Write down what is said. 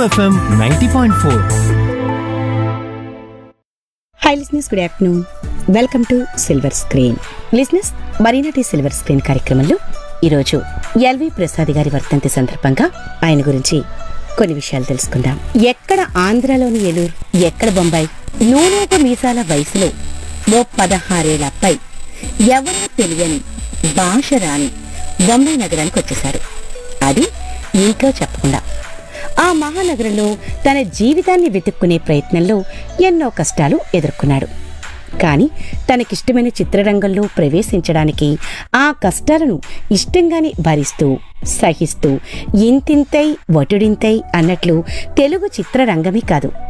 FM ninety point four hi listeners good afternoon welcome to silver screen listeners మరీనాటి silver screen కార్యక్రమంలో ఈరోజు LV Prasad గారి వర్ధంతి సందర్భంగా ఆయన గురించి కొన్ని విషయాలు తెలుసుకుందాం ఎక్కడ ఆంధ్రలోని ఏలూరు ఎక్కడ బొంబాయి నూనూపు మీసాల వయసులో ఓ పదహారేళ్ల అబ్బాయి ఎవరో తెలియని భాష రాని బొంబాయి నగరానికి వచ్చేశారు అది ఇంట్లో చెప్పకుండా ఆ మహానగరంలో తన జీవితాన్ని వెతుక్కునే ప్రయత్నంలో ఎన్నో కష్టాలు ఎదుర్కొన్నాడు కానీ తనకిష్టమైన చిత్రరంగంలో ప్రవేశించడానికి ఆ కష్టాలను ఇష్టంగానే భరిస్తూ సహిస్తూ ఇంతింతై వటుడింతై అన్నట్లు తెలుగు చిత్రరంగమే కాదు